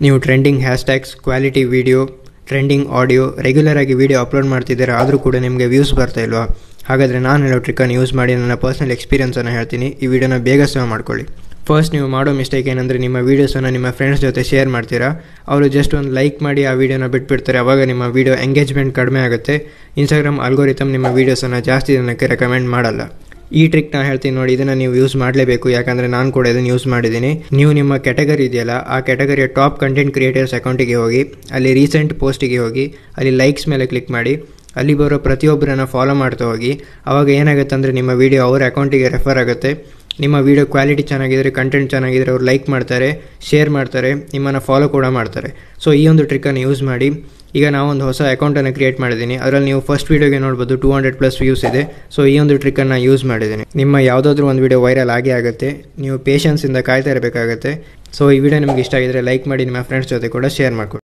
ನೀವು trending hashtags quality video trending audio regular ಆಗಿ video upload ಮಾಡ್ತಿದ್ದೀರಾ ಆದರೂ ಕೂಡ ನಿಮಗೆ ವ್ಯೂಸ್ ಬರ್ತಾ ಇಲ್ವಾ ಹಾಗಾದರೆ ನಾನು ಹೇಳೋ ಟ್ರಿಕ್ಕನ್ನು ಯೂಸ್ ಮಾಡಿ ನನ್ನ ಪರ್ಸನಲ್ ಎಕ್ಸ್ಪೀರಿಯನ್ಸನ್ನು ಹೇಳ್ತೀನಿ ಈ ವಿಡಿಯೋನ ಬೇಗ ಸೇವ್ ಮಾಡ್ಕೊಳ್ಳಿ ಫಸ್ಟ್ ನೀವು ಮಾಡೋ ಮಿಸ್ಟೇಕ್ ಏನಂದರೆ ನಿಮ್ಮ ವೀಡಿಯೋಸನ್ನು ನಿಮ್ಮ ಫ್ರೆಂಡ್ಸ್ ಜೊತೆ ಶೇರ್ ಮಾಡ್ತೀರಾ ಅವರು ಜಸ್ಟ್ ಒಂದು ಲೈಕ್ ಮಾಡಿ ಆ ವಿಡಿಯೋನ ಬಿಟ್ಬಿಡ್ತಾರೆ ಅವಾಗ ನಿಮ್ಮ ವೀಡಿಯೋ ಎಂಗೇಜ್ಮೆಂಟ್ ಕಡಿಮೆ ಆಗುತ್ತೆ ಇನ್ಸ್ಟಾಗ್ರಾಮ್ ಅಲ್ಗೋರಿತಮ್ ನಿಮ್ಮ ವೀಡಿಯೋಸನ್ನು ಜಾಸ್ತಿ ಜನಕ್ಕೆ ರೆಕಮೆಂಡ್ ಮಾಡಲ್ಲ ಈ ಟ್ರಿಕ್ ನಾನು ಹೇಳ್ತೀನಿ ನೋಡಿ ಇದನ್ನು ನೀವು ಯೂಸ್ ಮಾಡಲೇಬೇಕು ಯಾಕಂದರೆ ನಾನು ಕೂಡ ಇದನ್ನು ಯೂಸ್ ಮಾಡಿದ್ದೀನಿ ನೀವು ನಿಮ್ಮ ಕ್ಯಾಟಗರಿ ಇದೆಯಲ್ಲ ಆ ಕ್ಯಾಟಗರಿಯ ಟಾಪ್ ಕಂಟೆಂಟ್ ಕ್ರಿಯೇಟರ್ಸ್ ಅಕೌಂಟಿಗೆ ಹೋಗಿ ಅಲ್ಲಿ ರೀಸೆಂಟ್ ಪೋಸ್ಟಿಗೆ ಹೋಗಿ ಅಲ್ಲಿ ಲೈಕ್ಸ್ ಮೇಲೆ ಕ್ಲಿಕ್ ಮಾಡಿ ಅಲ್ಲಿ ಬರೋ ಪ್ರತಿಯೊಬ್ಬರನ್ನ ಫಾಲೋ ಮಾಡ್ತಾ ಹೋಗಿ ಅವಾಗ ಏನಾಗುತ್ತೆ ಅಂದರೆ ನಿಮ್ಮ ವೀಡಿಯೋ ಅವರ ಅಕೌಂಟಿಗೆ ರೆಫರ್ ಆಗುತ್ತೆ ನಿಮ್ಮ ವೀಡಿಯೋ ಕ್ವಾಲಿಟಿ ಚೆನ್ನಾಗಿದ್ರೆ ಕಂಟೆಂಟ್ ಚೆನ್ನಾಗಿದ್ರೆ ಅವ್ರು ಲೈಕ್ ಮಾಡ್ತಾರೆ ಶೇರ್ ಮಾಡ್ತಾರೆ ನಿಮ್ಮನ್ನು ಫಾಲೋ ಕೂಡ ಮಾಡ್ತಾರೆ ಸೊ ಈ ಒಂದು ಟ್ರಿಕ್ಕನ್ನು ಯೂಸ್ ಮಾಡಿ ಈಗ ನಾವೊಂದು ಹೊಸ ಅಕೌಂಟನ್ನು ಕ್ರಿಯೇಟ್ ಮಾಡಿದ್ದೀನಿ ಅದರಲ್ಲಿ ನೀವು ಫಸ್ಟ್ ವೀಡಿಯೋಗೆ ನೋಡ್ಬೋದು ಟೂ ಹಂಡ್ರೆಡ್ ಪ್ಲಸ್ ವ್ಯೂಸ್ ಇದೆ ಸೊ ಈ ಒಂದು ಟ್ರಿಕ್ಕನ್ನು ಯೂಸ್ ಮಾಡಿದ್ದೀನಿ ನಿಮ್ಮ ಯಾವುದಾದ್ರೂ ಒಂದು ವೀಡಿಯೋ ವೈರಲ್ ಆಗೇ ಆಗುತ್ತೆ ನೀವು ಪೇಷನ್ಸಿಂದ ಕಾಯ್ತಾ ಇರಬೇಕಾಗುತ್ತೆ ಸೊ ಈ ವಿಡಿಯೋ ನಿಮಗೆ ಇಷ್ಟ ಆಗಿದ್ರೆ ಲೈಕ್ ಮಾಡಿ ನಿಮ್ಮ ಫ್ರೆಂಡ್ಸ್ ಜೊತೆ ಕೂಡ ಶೇರ್ ಮಾಡ್ಕೊಳ್ಳಿ